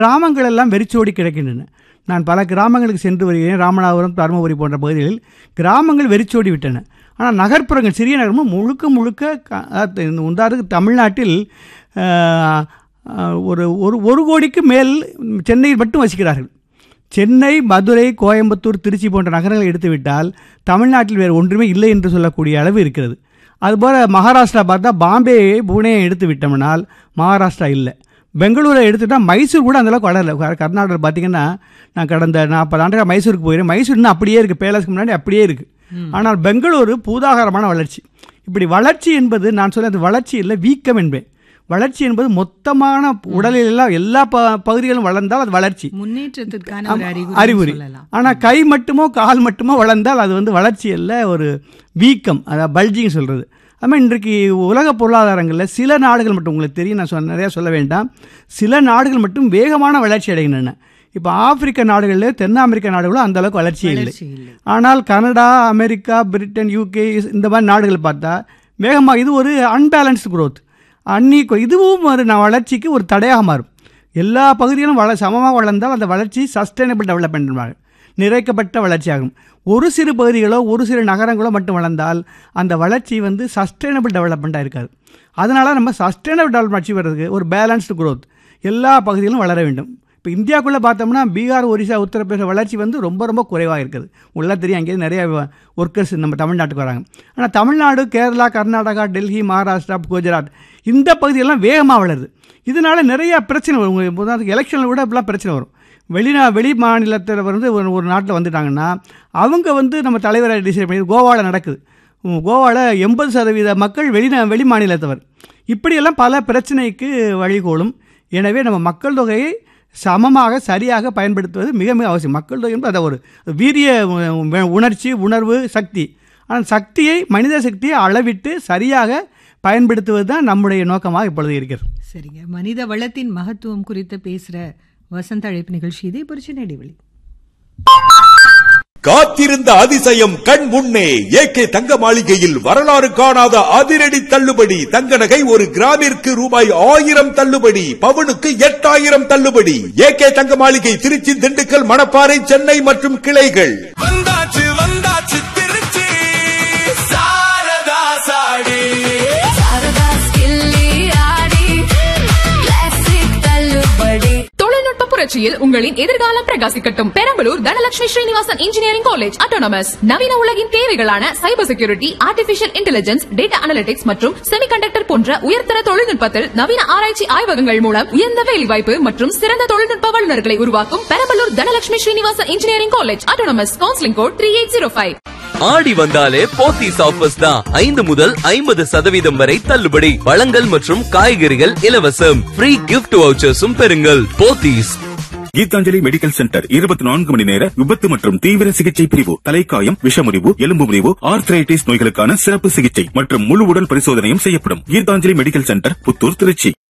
கிராமங்கள் எல்லாம் வெறிச்சோடி கிடக்கின்றன நான் பல கிராமங்களுக்கு சென்று வருகிறேன் ராமநாதபுரம் தருமபுரி போன்ற பகுதிகளில் கிராமங்கள் வெறிச்சோடி விட்டன ஆனால் நகர்ப்புறங்கள் சிறிய நகரமும் முழுக்க முழுக்க க- அஹ் இந்த உதாரணத்துக்கு தமிழ்நாட்டில் அஹ், அஹ், ஒரு ஒரு ஒரு கோடிக்கு மேல் சென்னையில் மட்டும் வசிக்கிறார்கள் சென்னை மதுரை கோயம்புத்தூர் திருச்சி போன்ற நகரங்களை எடுத்துவிட்டால் தமிழ்நாட்டில் வேறு ஒன்றுமே இல்லை என்று சொல்லக்கூடிய அளவு இருக்கிறது அதுபோல் மகாராஷ்டிரா பார்த்தா பாம்பே புனே எடுத்து விட்டோம்னால் மகாராஷ்டிரா இல்லை பெங்களூரை எடுத்துட்டால் மைசூர் கூட அந்தளவுக்கு வளரல க- கர்நாடகாவில் பார்த்தீங்கன்னா நான் கடந்த நாற்பது ஆண்டுகள் மைசூருக்கு போயிருக்கேன் மைசூர் இன்னும் அப்படியே இருக்குது பேலஸ்க்கு முன்னாடி அப்படியே இருக்குது ஆனால் பெங்களூரு பூதாகரமான வளர்ச்சி இப்படி வளர்ச்சி என்பது நான் சொல்ல அது வளர்ச்சி இல்லை வீக்கம் என்பேன் வளர்ச்சி என்பது மொத்தமான உடலில் எல்லாம் எல்லா ப பகுதிகளும் வளர்ந்தால் அது வளர்ச்சி முன்னேற்றத்திற்கான ஒரு அறிகுறி அறிகுறி சொல்லலாம் ஆனால் கை மட்டுமோ கால் மட்டுமோ வளர்ந்தால் அது வந்து வளர்ச்சி அல்ல ஒரு வீக்கம் அதாவது பல்ஜிங் சொல்கிறது அதுமாதிரி இன்றைக்கு உலக பொருளாதாரங்களில் சில நாடுகள் மட்டும் உங்களுக்கு தெரியும் நான் சொன்ன நிறையா சொல்ல வேண்டாம் சில நாடுகள் மட்டும் வேகமான வளர்ச்சி அடைகின்றன இப்போ ஆப்பிரிக்க நாடுகளில் தென் அமெரிக்க நாடுகளும் அந்த அளவுக்கு வளர்ச்சியே இல்லை வளர்ச்சி இல்லை ஆனால் கனடா அமெரிக்கா பிரிட்டன் யூகே இந்த மாதிரி நாடுகள் பார்த்தா வேகமாக இது ஒரு அன்பேலன்ஸ்டு growth அன்னீக்கோ இதுவும் ஒரு ந- வளர்ச்சிக்கு ஒரு தடையாக மாறும் எல்லா பகுதிகளும் வள சமமாக வளர்ந்தால் அந்த வளர்ச்சி சஸ்டைனபிள் டெவலப்மெண்ட் என்பார்கள் நிறைக்கப்பட்ட வளர்ச்சியாகும் ஒரு சிறு பகுதிகளோ ஒரு சிறு நகரங்களோ மட்டும் வளர்ந்தால் அந்த வளர்ச்சி வந்து சஸ்டைனபிள் டெவலப்மெண்ட்டாக இருக்காது அதனால் நம்ம சஸ்டைனபிள் டெவலப்மெண்ட் அச்சீவ் பண்ணுறதுக்கு ஒரு பேலன்ஸ்டு growth எல்லா பகுதிகளும் வளர வேண்டும் இப்போ இந்தியாவுக்குள்ளே பார்த்தோம்னா பீகார் ஒரிசா உத்தரப்பிரதேச வளர்ச்சி வந்து ரொம்ப ரொம்ப குறைவாக இருக்குது உள்ள தெரியும் அங்கேயே நிறைய ஒர்க்கர்ஸ் நம்ம தமிழ்நாட்டுக்கு வராங்க ஆனால் தமிழ்நாடு கேரளா கர்நாடகா டெல்லி மகாராஷ்டிரா குஜராத் இந்த பகுதியெல்லாம் வேகமாக வளருது இதனால நிறைய பிரச்சனை வரும் உங்களுக்கு உதாரணத்துக்கு எலெக்ஷனில் கூட இப்படிலாம் பிரச்சனை வரும் வெளிநா வெளி மாநிலத்தில் வந்து ஒரு ஒரு நாட்டில் வந்துட்டாங்கன்னா அவங்க வந்து நம்ம தலைவரை டிசைட் பண்ணி கோவாவில் நடக்குது கோவாவில் எண்பது சதவீத மக்கள் வெளிநா வெளி மாநிலத்தவர் இப்படியெல்லாம் பல பிரச்சனைக்கு வழிகோலும் எனவே நம்ம மக்கள் தொகையை சமமாக சரியாக பயன்படுத்துவது மிக மிக அவசியம் மக்கள் தொகை என்பது அதை ஒரு வீரிய உ- உணர்ச்சி உணர்வு சக்தி ஆனால் சக்தியை மனித சக்தியை அளவிட்டு சரியாக பயன்படுத்துவது தான் நம்முடைய நோக்கமாக இப்பொழுது இருக்கிறது சரிங்க மனித வளத்தின் மகத்துவம் குறித்து பேசுற வசந்த அழைப்பு நிகழ்ச்சி இது இப்போ ஒரு சின்ன இடைவெளி காத்திருந்த அதிசயம் கண் முன்னே ஏகே தங்க மாளிகையில் வரலாறு காணாத அதிரடி தள்ளுபடி தங்க நகை ஒரு கிராமிற்கு ரூபாய் ஆயிரம் தள்ளுபடி பவுனுக்கு எட்டாயிரம் தள்ளுபடி ஏகே தங்க மாளிகை திருச்சி திண்டுக்கல் மணப்பாறை சென்னை மற்றும் கிளைகள் வந்தாச்சு வந்தாச்சு திருச்சி சாரதா சாடி சாரதா ஸ்கில்லி ஆடி கிளாசிக் தள்ளுபடி தொழில்நுட்ப புரட்சியில் உங்களின் எதிர்காலம் பிரகாசிக்கட்டும் Perambalur Dhanalakshmi Srinivasan engineering college autonomous நவீன உலகின் தேவைகளான cyber security artificial intelligence data analytics மற்றும் செமிகண்டக்டர் போன்ற உயர்தர தொழில்நுட்பத்தில் நவீன ஆராய்ச்சி ஆய்வகங்கள் மூலம் உயர்ந்த வேலைவாய்ப்பு மற்றும் சிறந்த தொழில்நுட்ப வல்லுநர்களை உருவாக்கும் Perambalur Dhanalakshmi Srinivasan engineering college autonomous counselling code three eight zero five ஆடி வந்தாலே போத்தீஸ் ஆஃபர்ஸ் தான் ஐந்து முதல் ஐம்பது சதவீதம் வரை தள்ளுபடி பழங்கள் மற்றும் காய்கறிகள் இலவசம் ஃப்ரீ கிஃப்ட் வவுச்சர்ஸும் பெறுங்கள் போத்தீஸ் கீதாஞ்சலி மெடிக்கல் சென்டர் இருபத்தி நான்கு மணி நேர விபத்து மற்றும் தீவிர சிகிச்சை பிரிவு தலைக்காயம் விஷமுறிவு எலும்பு முறிவு ஆர்த்ரைட்டிஸ் நோய்களுக்கான சிறப்பு சிகிச்சை மற்றும் முழு உடல் பரிசோதனையும் செய்யப்படும் கீதாஞ்சலி மெடிக்கல் சென்டர் புத்தூர் திருச்சி